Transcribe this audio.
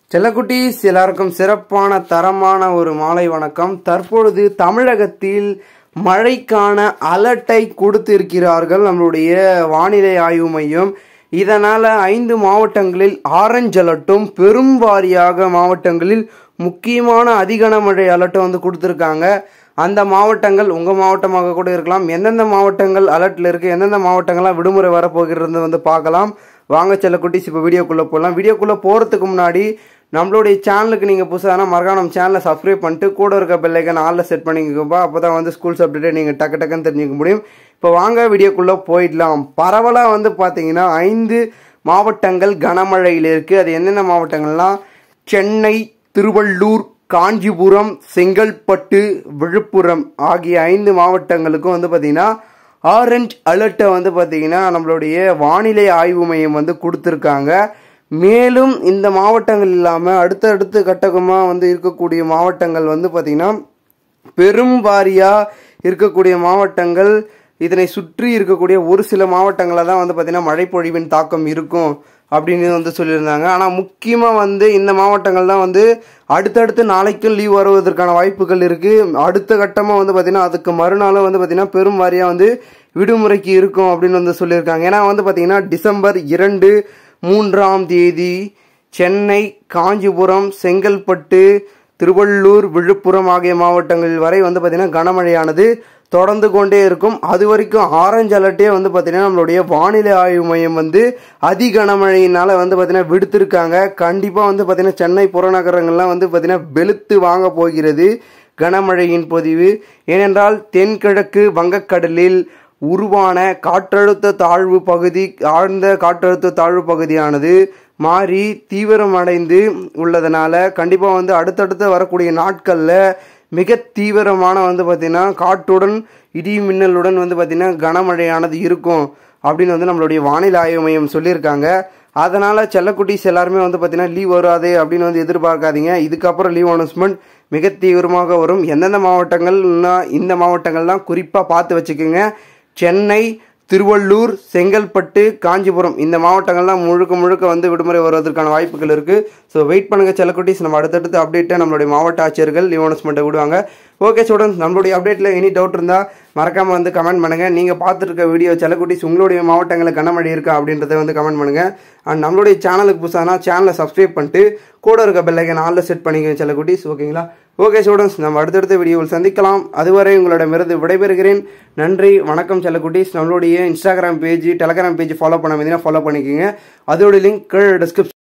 செல்லக்குட்டீஸ் எல்லாருக்கும் சிறப்பான தரமான ஒரு மாலை வணக்கம் தற்பொழுது தமிழகத்தில் மழைக்கான அலர்ட்டை கொடுத்திருக்கிறார்கள் நம்மளுடைய வானிலை ஆய்வு மையம் இதனால ஐந்து மாவட்டங்களில் ஆரஞ்சு அலர்ட்டும் பெரும் வாரியாக மாவட்டங்களில் முக்கியமான அதிகனமழை அலர்ட்டும் வந்து கொடுத்துருக்காங்க அந்த மாவட்டங்கள் உங்கள் மாவட்டமாக கூட இருக்கலாம் எந்தெந்த மாவட்டங்கள் அலர்ட்டில் இருக்குது எந்தெந்த மாவட்டங்கள்லாம் விடுமுறை வரப்போகிறது வந்து பார்க்கலாம் வாங்க செல்ல குட்டிஸ் இப்போ வீடியோக்குள்ளே போகலாம் வீடியோக்குள்ளே போகிறதுக்கு முன்னாடி நம்மளுடைய சேனலுக்கு நீங்கள் புதுசாக மறக்காம நம்ம சேனலை சப்ஸ்கிரைப் பண்ணிட்டு கூட இருக்க பெல்லைக்கன் ஆளில் செட் பண்ணிக்கப்பா அப்போ தான் வந்து ஸ்கூல்ஸ் அப்டேட்டை நீங்கள் டக்கு டக்குன்னு தெரிஞ்சுக்க முடியும் இப்போ வாங்க வீடியோக்குள்ளே போயிடலாம் பரவலாக வந்து பார்த்தீங்கன்னா ஐந்து மாவட்டங்கள் கனமழையில் இருக்குது அது என்னென்ன மாவட்டங்கள்லாம் சென்னை திருவள்ளூர் காஞ்சிபுரம் செங்கல்பட்டு விழுப்புரம் ஆகிய ஐந்து மாவட்டங்களுக்கும் வந்து பார்த்திங்கன்னா ஆரஞ்ச் அலர்ட்டை வந்து பார்த்திங்கன்னா நம்மளுடைய வானிலை ஆய்வு மையம் வந்து கொடுத்துருக்காங்க மேலும் இந்த மாவட்டங்கள் இல்லாமல் அடுத்தடுத்து கட்டகமாக வந்து இருக்கக்கூடிய மாவட்டங்கள் வந்து பார்த்திங்கன்னா பெரும் வாரியாக இருக்கக்கூடிய மாவட்டங்கள் இதனை சுற்றி இருக்கக்கூடிய ஒரு சில மாவட்டங்களில் தான் வந்து பார்த்திங்கன்னா மழைப்பொழிவின் தாக்கம் இருக்கும் அப்படின்னு வந்து சொல்லியிருந்தாங்க ஆனால் முக்கியமாக வந்து இந்த மாவட்டங்கள் தான் வந்து அடுத்தடுத்து நாளைக்கும் லீவ் வருவதற்கான வாய்ப்புகள் இருக்குது அடுத்த கட்டமாக வந்து பார்த்திங்கன்னா அதுக்கு மறுநாளும் வந்து பார்த்திங்கன்னா பெரும் வாரியாக வந்து விடுமுறைக்கு இருக்கும் அப்படின்னு வந்து சொல்லியிருக்காங்க ஏன்னா வந்து பார்த்திங்கன்னா டிசம்பர் இரண்டு மூன்றாம் தேதி சென்னை காஞ்சிபுரம் செங்கல்பட்டு திருவள்ளூர் விழுப்புரம் ஆகிய மாவட்டங்கள் வரை வந்து பார்த்திங்கன்னா கனமழையானது தொடர்ந்து கொண்டே இருக்கும் அது வரைக்கும் ஆரஞ்சு அலர்ட்டே வந்து பார்த்தீங்கன்னா நம்மளுடைய வானிலை ஆய்வு மையம் வந்து அதி கனமழையினால வந்து பார்த்தீங்கன்னா விடுத்திருக்காங்க கண்டிப்பாக வந்து பார்த்தீங்கன்னா சென்னை புறநகரங்கள்லாம் வந்து பார்த்தீங்கன்னா வெளுத்து வாங்க போகிறது கனமழையின் பதிவு ஏனென்றால் தென்கிழக்கு வங்கக்கடலில் உருவான காற்றழுத்த தாழ்வு பகுதி ஆழ்ந்த காற்றழுத்த தாழ்வு பகுதியானது மாறி தீவிரமடைந்து உள்ளதனால கண்டிப்பாக வந்து அடுத்தடுத்து வரக்கூடிய நாட்களில் மிக தீவிரமான வந்து பார்த்திங்கன்னா காற்றுடன் இடி மின்னலுடன் வந்து பார்த்திங்கன்னா கனமழையானது இருக்கும் அப்படின்னு வந்து நம்மளுடைய வானிலை ஆய்வு மையம் சொல்லியிருக்காங்க அதனால் செல்லக்குட்டீஸ் எல்லாருமே வந்து பார்த்திங்கன்னா லீவ் வராது அப்படின்னு வந்து எதிர்பார்க்காதீங்க இதுக்கப்புறம் லீவ் அனௌன்ஸ்மெண்ட் மிக தீவிரமாக வரும் எந்தெந்த மாவட்டங்கள்னா இந்த மாவட்டங்கள் தான் குறிப்பாக பார்த்து வச்சுக்கோங்க சென்னை திருவள்ளூர் செங்கல்பட்டு காஞ்சிபுரம் இந்த மாவட்டங்கள்லாம் முழுக்க முழுக்க வந்து விடுமுறை வருவதற்கான வாய்ப்புகள் இருக்குது ஸோ வெயிட் பண்ணுங்கள் செல்லக்குட்டீஸ் நம்ம அடுத்தடுத்து அப்டேட்டை நம்மளுடைய மாவட்ட ஆட்சியர்கள் லீவ் அனௌன்ஸ்மெண்ட்டை விடுவாங்க ஓகே ஸ்டூடெண்ட்ஸ் நம்மளுடைய அப்டேட்டில் எனி டவுட் இருந்தால் மறக்காமல் வந்து கமெண்ட் பண்ணுங்கள் நீங்கள் பார்த்துருக்க வீடியோ செல்லக்குட்டீஸ் உங்களுடைய மாவட்டங்களில் கனமழை இருக்கா அப்படின்றத வந்து கமெண்ட் பண்ணுங்கள் அண்ட் நம்மளுடைய சேனலுக்கு புதுசானா சேனலை சப்ஸ்கிரைப் பண்ணிட்டு கூட இருக்க பெல்லைக்கன் ஆளில் செட் பண்ணிக்கோங்க செல்லக்குட்டீஸ் ஓகேங்களா ஓகே ஸ்டூடெண்ட்ஸ் நம்ம அடுத்தடுத்த வீடியோவில் சந்திக்கலாம் அதுவரை உங்களிடமிருந்து விடைபெறுகிறேன் நன்றி வணக்கம் செல்லக்குட்டீஸ் நம்மளுடைய Instagram page Telegram page follow பண்ண ஃபாலோ பண்ணிக்கோங்க அதோட லிங்க் கீழே டிஸ்கிரிப்ஷன்